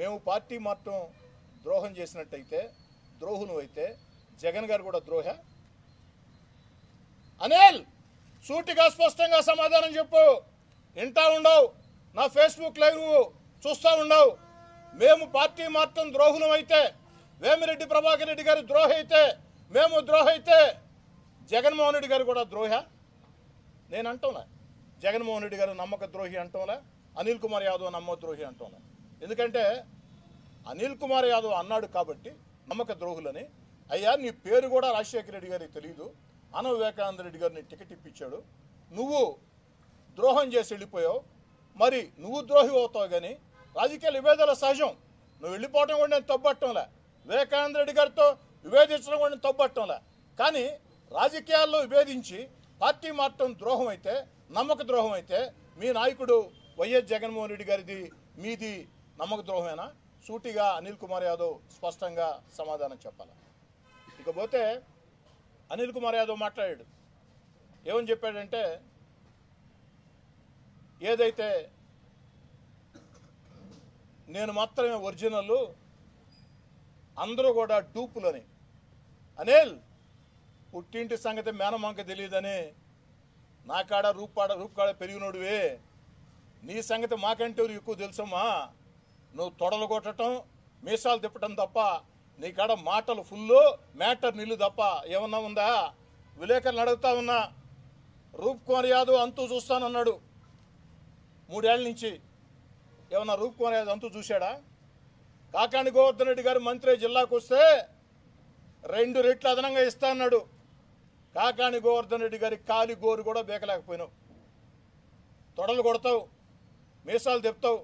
మేము పార్టీ మాత్రం ద్రోహం చేసినట్టయితే ద్రోహులు అయితే జగన్ గారు కూడా ద్రోహ అనిల్ సూటిగా స్పష్టంగా సమాధానం చెప్పు వింటా ఉండవు నా ఫేస్బుక్ లైవ్ చూస్తూ ఉండవు మేము పార్టీ మాత్రం ద్రోహులం అయితే వేమిరెడ్డి ప్రభాకర్ రెడ్డి గారు ద్రోహ అయితే మేము ద్రోహ అయితే జగన్మోహన్ రెడ్డి గారు కూడా ద్రోహ నేను అంటున్నా జగన్మోహన్ రెడ్డి గారు నమ్మక ద్రోహి అంటంలే అనిల్ కుమార్ యాదవ్ నమ్మ ద్రోహి అంటంలే ఎందుకంటే అనిల్ కుమార్ యాదవ్ అన్నాడు కాబట్టి నమ్మక ద్రోహులని అయ్యా నీ పేరు కూడా రాజశేఖర రెడ్డి గారికి తెలియదు అన వివేకానంద రెడ్డి గారిని టికెట్ ఇప్పించాడు నువ్వు ద్రోహం చేసి వెళ్ళిపోయావు మరి నువ్వు ద్రోహి అవుతావు కానీ రాజకీయ విభేదాల సహజం నువ్వు వెళ్ళిపోవటం కూడా నేను తప్పట్టంలే వివేకానంద రెడ్డి గారితో విభేదించడం కూడా నేను తప్పట్టంలే కానీ రాజకీయాల్లో విభేదించి పార్టీ మార్చడం ద్రోహం అయితే నమ్మక ద్రోహం అయితే మీ నాయకుడు వైఎస్ జగన్మోహన్ రెడ్డి గారిది మీది నమ్మక ద్రోహమేనా సూటిగా అనిల్ కుమార్ యాదవ్ స్పష్టంగా సమాధానం చెప్పాలి ఇకపోతే అనిల్ కుమార్ యాదవ్ మాట్లాడాడు ఏమని చెప్పాడంటే ఏదైతే నేను మాత్రమే ఒరిజినల్ అందరూ కూడా డూపులని అనిల్ పుట్టింటి సంగతి మేనమాంక తెలియదని నా కాడ రూపాడ రూపుకాడ పెరిగినోడువే నీ సంగతి మాకంటే ఎక్కువ తెలుసమ్మా నువ్వు తొడలు కొట్టడం మీసాలు తిప్పటం తప్ప నీ కాడ మాటలు ఫుల్ మ్యాటర్ నిల్లు తప్ప ఏమన్నా ఉందా విలేకరులు అడుగుతా ఉన్నా రూప్ కుమార్ యాదవ్ అంతూ చూస్తానన్నాడు మూడేళ్ల నుంచి ఏమన్నా రూప్ కుమార్ యాదవ్ అంతూ చూశాడా కాకాని గోవర్ధన్ రెడ్డి గారు మంత్రి జిల్లాకు వస్తే రెండు రెట్లు అదనంగా ఇస్తా అన్నాడు కాకాని గోవర్ధన్ రెడ్డి గారి కాలి గోరు కూడా బేకలేకపోయినావు తొడలు కొడతావు మీసాలు తెప్తావు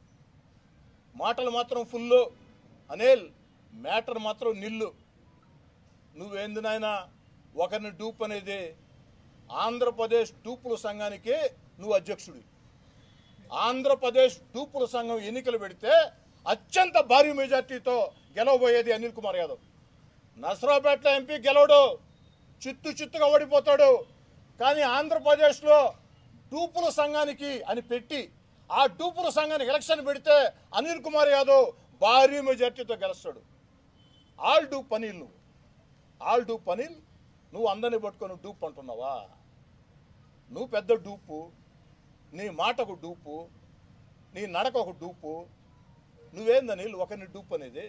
మాటలు మాత్రం ఫుల్లు అనిల్ మ్యాటర్ మాత్రం నిల్లు నువ్వేంది నాయనా ఒకరిని డూప్ అనేది ఆంధ్రప్రదేశ్ డూపుల సంఘానికి నువ్వు అధ్యక్షుడి ఆంధ్రప్రదేశ్ డూపుల సంఘం ఎన్నికలు పెడితే అత్యంత భారీ మెజార్టీతో గెలవబోయేది అనిల్ కుమార్ యాదవ్ నసరాపేట ఎంపీ గెలవడు చిత్తు చిత్తుగా ఓడిపోతాడు కానీ ఆంధ్రప్రదేశ్లో డూపుల సంఘానికి అని పెట్టి ఆ డూపుల సంఘానికి ఎలక్షన్ పెడితే అనిల్ కుమార్ యాదవ్ భారీ మెజార్టీతో గెలుస్తాడు ఆల్ డూప్ అనిల్ నువ్వు ఆల్ డూప్ అనిల్ నువ్వు అందరిని పట్టుకొని డూప్ అంటున్నావా నువ్వు పెద్ద డూపు నీ మాటకు డూపు నీ నడక ఒక డూపు నువ్వేందని ఒకరిని డూప్ అనేది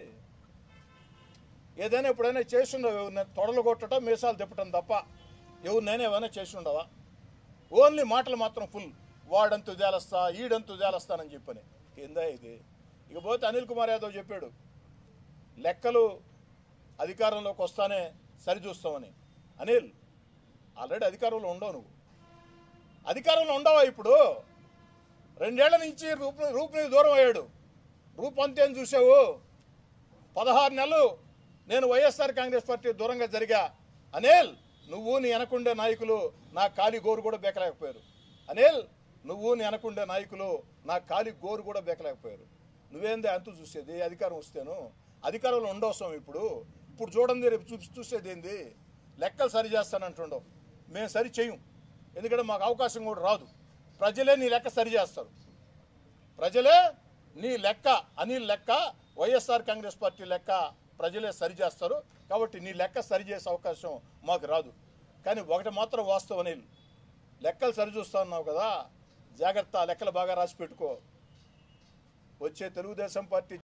ఏదైనా ఎప్పుడైనా చేస్తుండవు ఎవరిని తొడలు కొట్టడం మీసాలు తిప్పటం తప్ప ఎవరినైనా ఏమైనా చేస్తుండవా ఓన్లీ మాటలు మాత్రం ఫుల్ వాడంతు తేలస్తా ఈడంతు తేలస్తానని చెప్పని ఏందా ఇది ఇకపోతే అనిల్ కుమార్ యాదవ్ చెప్పాడు లెక్కలు అధికారంలోకి వస్తానే సరిచూస్తామని అనిల్ ఆల్రెడీ అధికారంలో ఉండవు నువ్వు అధికారంలో ఉండవా ఇప్పుడు రెండేళ్ల నుంచి రూప్ రూపుని దూరం అయ్యాడు రూప్ అంతేం చూసావు పదహారు నెలలు నేను వైఎస్ఆర్ కాంగ్రెస్ పార్టీ దూరంగా జరిగా అనిల్ నువ్వు నీ వెనకుండే నాయకులు నా కాలి గోరు కూడా బేకలేకపోయారు అనిల్ నువ్వు నీ వెనకుండే నాయకులు నా కాలి గోరు కూడా బేకలేకపోయారు నువ్వేంది అంతు చూసేది అధికారం వస్తేను అధికారంలో ఉండవసరం ఇప్పుడు ఇప్పుడు చూడండి రేపు చూసి చూసేది ఏంది లెక్కలు సరి చేస్తానంటుండవు మేము సరి చేయం ఎందుకంటే మాకు అవకాశం కూడా రాదు ప్రజలే నీ లెక్క సరి చేస్తారు ప్రజలే నీ లెక్క అనిల్ లెక్క వైఎస్ఆర్ కాంగ్రెస్ పార్టీ లెక్క ప్రజలే సరి చేస్తారు కాబట్టి నీ లెక్క సరి చేసే అవకాశం మాకు రాదు కానీ ఒకటి మాత్రం వాస్తవం అనిల్ లెక్కలు సరి చూస్తా ఉన్నావు కదా జాగ్రత్త లెక్కలు బాగా రాసి పెట్టుకో వచ్చే తెలుగుదేశం పార్టీ